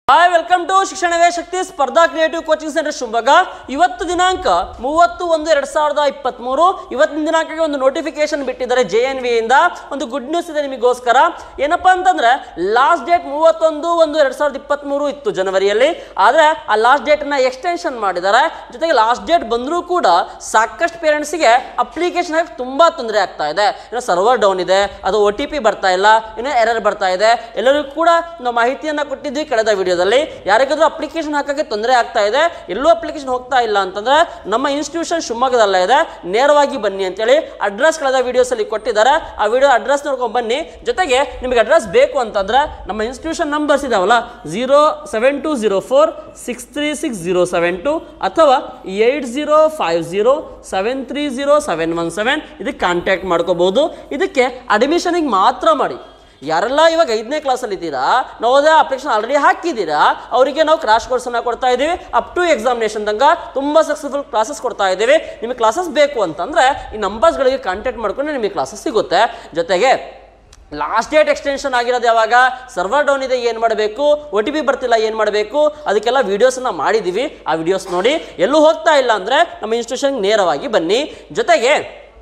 hi welcome to ಶಿಕ್ಷಣವೇ ಶಕ್ತಿ ಸ್ಪರ್ಧಾ ಕ್ರಿಯೇಟಿವ್ ಕೋಚಿಂಗ್ ಸೆಂಟರ್ ಶಿವಮೊಗ್ಗ ಇವತ್ತು ದಿನಾಂಕ ಮೂವತ್ತು ಒಂದು ಎರಡ್ ಸಾವಿರದ ಇಪ್ಪತ್ತ್ಮೂರು ಇವತ್ತಿನ ದಿನಾಂಕಕ್ಕೆ ಒಂದು ನೋಟಿಫಿಕೇಶನ್ ಬಿಟ್ಟಿದ್ದಾರೆ ಜೆ ಎನ್ ವಿಯಿಂದ ಒಂದು ಗುಡ್ ನ್ಯೂಸ್ ಇದೆ ನಿಮಗೋಸ್ಕರ ಏನಪ್ಪಾ ಅಂತಂದ್ರೆ ಲಾಸ್ಟ್ ಡೇಟ್ ಮೂವತ್ತೊಂದು ಒಂದು ಎರಡ್ ಸಾವಿರದ ಇಪ್ಪತ್ತ್ಮೂರು ಇತ್ತು ಜನವರಿಯಲ್ಲಿ ಆದರೆ ಆ ಲಾಸ್ಟ್ ಡೇಟನ್ನ ಎಕ್ಸ್ಟೆನ್ಷನ್ ಮಾಡಿದ್ದಾರೆ ಜೊತೆಗೆ ಲಾಸ್ಟ್ ಡೇಟ್ ಬಂದರೂ ಕೂಡ ಸಾಕಷ್ಟು ಪೇರೆಂಟ್ಸಿಗೆ ಅಪ್ಲಿಕೇಶನ್ ಹಾಕಿ ತುಂಬಾ ತೊಂದರೆ ಆಗ್ತಾ ಇದೆ ಇನ್ನು ಸರ್ವರ್ ಡೌನ್ ಇದೆ ಅದು ಒ ಟಿ ಪಿ ಬರ್ತಾ ಇಲ್ಲ ಇನ್ನು ಎರರ್ ಬರ್ತಾ ಇದೆ ಎಲ್ಲರಿಗೂ ಕೂಡ ನಾವು ಮಾಹಿತಿಯನ್ನ ಕೊಟ್ಟಿದ್ವಿ ಕಳೆದ ವಿಡಿಯೋದಲ್ಲಿ ಯಾರಿಗಾದ್ರೂ ಅಪ್ಲಿಕೇಶನ್ ಹಾಕೋಕ್ಕೆ ತೊಂದರೆ ಆಗ್ತಾ ಇದೆ ಎಲ್ಲೂ ಅಪ್ಲಿಕೇಶನ್ ಹೋಗ್ತಾ ಇಲ್ಲ ಅಂತಂದ್ರೆ ನಮ್ಮ ಇನ್ಸ್ಟಿಟ್ಯೂಷನ್ ಶಿವಮೊಗ್ಗದಲ್ಲೇ ಇದೆ ನೇರವಾಗಿ ಬನ್ನಿ ಅಂತೇಳಿ ಅಡ್ರೆಸ್ ಕಳೆದ ವಿಡಿಯೋಸ್ ಅಲ್ಲಿ ಕೊಟ್ಟಿದ್ದಾರೆ ಆ ವಿಡಿಯೋ ಅಡ್ರೆಸ್ ನೋಡ್ಕೊಂಡು ಬನ್ನಿ ಜೊತೆಗೆ ನಿಮಗೆ ಅಡ್ರೆಸ್ ಬೇಕು ಅಂತಂದ್ರೆ ನಮ್ಮ ಇನ್ಸ್ಟಿಟ್ಯೂಷನ್ ನಂಬರ್ಸ್ ಇದಾವಲ್ಲ zero seven two zero four six three six zero seven two ಅಥವಾ eight zero five zero seven three zero seven one seven ಇದಕ್ಕೆ ಕಾಂಟ್ಯಾಕ್ಟ್ ಮಾಡ್ಕೋಬಹುದು ಇದಕ್ಕೆ ಅಡ್ಮಿಷನಿಗೆ ಮಾತ್ರ ಮಾಡಿ ಯಾರೆಲ್ಲ ಇವಾಗ ಐದನೇ ಕ್ಲಾಸಲ್ಲಿ ಇದ್ದೀರಾ ನವೋದಯ ಅಪ್ಲಿಕೇಶನ್ ಆಲ್ರೆಡಿ ಹಾಕಿದ್ದೀರಾ ಅವರಿಗೆ ನಾವು ಕ್ರಾಶ್ ಕೋರ್ಸನ್ನು ಕೊಡ್ತಾ ಇದ್ದೀವಿ ಅಪ್ ಟು ಎಕ್ಸಾಮಿನೇಷನ್ ತನಕ ತುಂಬ ಸಕ್ಸಸ್ಫುಲ್ ಕ್ಲಾಸಸ್ ಕೊಡ್ತಾ ಇದ್ದೀವಿ ನಿಮಗೆ ಕ್ಲಾಸಸ್ ಬೇಕು ಅಂತಂದರೆ ಈ ನಂಬರ್ಸ್ಗಳಿಗೆ ಕಾಂಟ್ಯಾಕ್ಟ್ ಮಾಡ್ಕೊಂಡು ನಿಮಗೆ ಕ್ಲಾಸಸ್ ಸಿಗುತ್ತೆ ಜೊತೆಗೆ ಲಾಸ್ಟ್ ಡೇಟ್ ಎಕ್ಸ್ಟೆನ್ಷನ್ ಆಗಿರೋದು ಯಾವಾಗ ಸರ್ವರ್ ಡೌನ್ ಇದೆ ಏನು ಮಾಡಬೇಕು ಒ ಟಿ ಪಿ ಬರ್ತಿಲ್ಲ ಏನು ಮಾಡಬೇಕು ಅದಕ್ಕೆಲ್ಲ ವೀಡಿಯೋಸನ್ನು ಮಾಡಿದ್ದೀವಿ ಆ ವಿಡಿಯೋಸ್ ನೋಡಿ ಎಲ್ಲೂ ಹೋಗ್ತಾ ಇಲ್ಲ ಅಂದರೆ ನಮ್ಮ ಇನ್ಸ್ಟಿಟ್ಯೂಷನ್ಗೆ ನೇರವಾಗಿ ಬನ್ನಿ ಜೊತೆಗೆ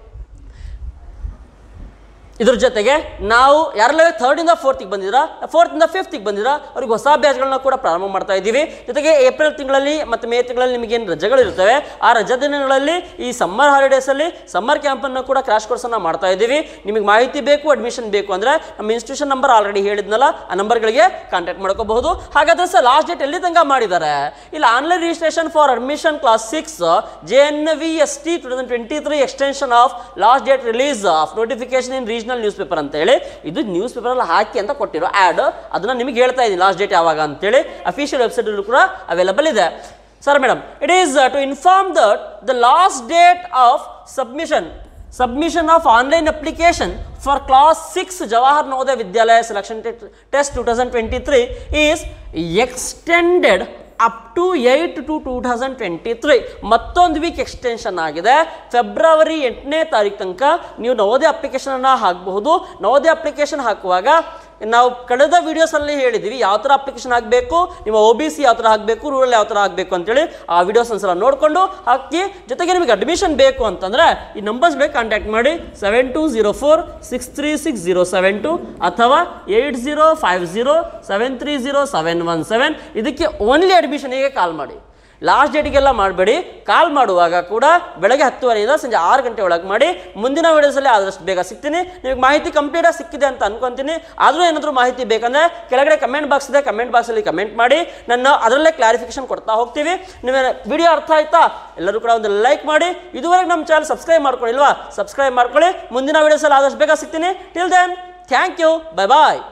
ಇದ್ರ ಜೊತೆಗೆ ನಾವು ಯಾರೆಲ್ಲ ಥರ್ಡಿಂದ ಫೋರ್ತಿಗೆ ಬಂದಿದ್ದೀರಾ ಫೋರ್ತಿಂದ ಫಿಫ್ತಿಗೆ ಬಂದಿದ್ದೀರಾ ಅವ್ರಿಗೆ ಹೊಸ ಬ್ಯಾಚ್ಗಳನ್ನ ಕೂಡ ಪ್ರಾರಂಭ ಮಾಡ್ತಾ ಇದ್ದೀವಿ ಜೊತೆಗೆ ಏಪ್ರಿಲ್ ತಿಂಗಳಲ್ಲಿ ಮತ್ತು ಮೇ ತಿಂಗಳಲ್ಲಿ ನಿಮಗೇನು ರಜೆಗಳಿರ್ತವೆ ಆ ರಜಾ ದಿನಗಳಲ್ಲಿ ಈ ಸಮ್ಮರ್ ಹಾಲಿಡೇಸಲ್ಲಿ ಸಮ್ಮರ್ ಕ್ಯಾಂಪನ್ನು ಕೂಡ ಕ್ರಾಶ್ ಕೋರ್ಸನ್ನು ಮಾಡ್ತಾ ಇದ್ದೀವಿ ನಿಮಗೆ ಮಾಹಿತಿ ಬೇಕು ಅಡ್ಮಿಷನ್ ಬೇಕು ಅಂದರೆ ನಮ್ಮ ಇನ್ಸ್ಟಿಟ್ಯೂಷನ್ ನಂಬರ್ ಆಲ್ರೆಡಿ ಹೇಳಿದ್ನಲ್ಲ ಆ ನಂಬರ್ಗಳಿಗೆ ಕಾಂಟ್ಯಾಕ್ಟ್ ಮಾಡ್ಕೋಬಹುದು ಹಾಗಾದ್ರೆ ಸರ್ ಲಾಸ್ಟ್ ಡೇಟ್ ಎಲ್ಲಿ ತನಕ ಮಾಡಿದ್ದಾರೆ ಇಲ್ಲಿ online registration for admission class six J N V S T two thousand twenty three extension of last date release of notification in regional newspaper ಅಂತ ಹೇಳಿ ಇದು ನ್ಯೂಸ್ ಪೇಪರಲ್ಲಿ ಹಾಕಿ ಅಂತ ಕೊಟ್ಟಿರೋ ಆ್ಯಡ್ ಅದನ್ನ ನಿಮಗೆ ಹೇಳ್ತಾ ಇದ್ದೀನಿ ಲಾಸ್ಟ್ ಡೇಟ್ ಯಾವಾಗ ಅಂತೇಳಿ ಅಫಿಷಿಯಲ್ ವೆಬ್ಸೈಟಲ್ಲೂ ಕೂಡ ಅವೈಲಬಲ್ ಇದೆ sir madam it is to inform that the last date of submission submission of online application for class 6 Jawahar Navodaya Vidyalaya selection te- test 2023 is extended up to eight two two thousand twenty three ಮತ್ತೊಂದು week extension ಆಗಿದೆ ಫೆಬ್ರವರಿ ಎಂಟನೇ ತಾರೀಕು ತನಕ ನೀವು ನವೋದಯ ಅಪ್ಲಿಕೇಶನನ್ನು ಹಾಕಬಹುದು Navodaya application ಹಾಕುವಾಗ ನಾವು ಕಳೆದ ವೀಡಿಯೋಸಲ್ಲಿ ಹೇಳಿದ್ದೀವಿ ಯಾವ ಥರ ಅಪ್ಲಿಕೇಶನ್ ಹಾಕಬೇಕು ನಿಮ್ಮ ಒ ಬಿ ಸಿ ಯಾವ ಥರ ಹಾಕಬೇಕು ರೂರಲ್ ಯಾವ ಥರ ಹಾಕಬೇಕು ಅಂತೇಳಿ ಆ ವಿಡಿಯೋಸ್ ಒಂದ್ಸಲ ನೋಡಿಕೊಂಡು ಹಾಕಿ ಜೊತೆಗೆ ನಿಮಗೆ ಅಡ್ಮಿಷನ್ ಬೇಕು ಅಂತಂದರೆ ಈ ನಂಬರ್ಸ್ಗಳಿಗೆ ಕಾಂಟ್ಯಾಕ್ಟ್ ಮಾಡಿ seven two zero four six three six zero seven two ಅಥವಾ eight zero five zero seven three zero seven one seven ಇದಕ್ಕೆ ಓನ್ಲಿ ಅಡ್ಮಿಷನಿಗೆ ಕಾಲ್ ಮಾಡಿ ಲಾಸ್ಟ್ ಡೇಟಿಗೆಲ್ಲ ಮಾಡಬೇಡಿ ಕಾಲ್ ಮಾಡುವಾಗ ಕೂಡ ಬೆಳಗ್ಗೆ ಹತ್ತುವರೆಯಿಂದ ಸಂಜೆ ಆರು ಗಂಟೆ ಒಳಗೆ ಮಾಡಿ ಮುಂದಿನ ವಿಡಿಯೋಸಲ್ಲಿ ಆದಷ್ಟು ಬೇಗ ಸಿಗ್ತೀನಿ ನಿಮಗೆ ಮಾಹಿತಿ ಕಂಪ್ಲೀಟಾಗಿ ಸಿಕ್ಕಿದೆ ಅಂತ ಅನ್ಕೊಂತೀನಿ ಆದರೂ ಏನಾದರೂ ಮಾಹಿತಿ ಬೇಕಂದರೆ ಕೆಳಗಡೆ ಕಮೆಂಟ್ ಬಾಕ್ಸ್ ಇದೆ ಕಮೆಂಟ್ ಬಾಕ್ಸಲ್ಲಿ ಕಮೆಂಟ್ ಮಾಡಿ ನನ್ನ ಅದರಲ್ಲೇ ಕ್ಲಾರಿಫಿಕೇಶನ್ ಕೊಡ್ತಾ ಹೋಗ್ತೀವಿ ನಿಮಗೆ ವಿಡಿಯೋ ಅರ್ಥ ಆಯ್ತಾ ಎಲ್ಲರೂ ಕೂಡ ಒಂದು ಲೈಕ್ ಮಾಡಿ ಇದುವರೆಗೆ ನಮ್ಮ ಚಾನಲ್ ಸಬ್ಸ್ಕ್ರೈಬ್ ಮಾಡ್ಕೊಂಡಿಲ್ವಾ ಸಬ್ಸ್ಕ್ರೈಬ್ ಮಾಡ್ಕೊಳ್ಳಿ ಮುಂದಿನ ವಿಡಿಯೋಸಲ್ಲಿ ಆದಷ್ಟು ಬೇಗ ಸಿಗ್ತೀನಿ till then thank you bye bye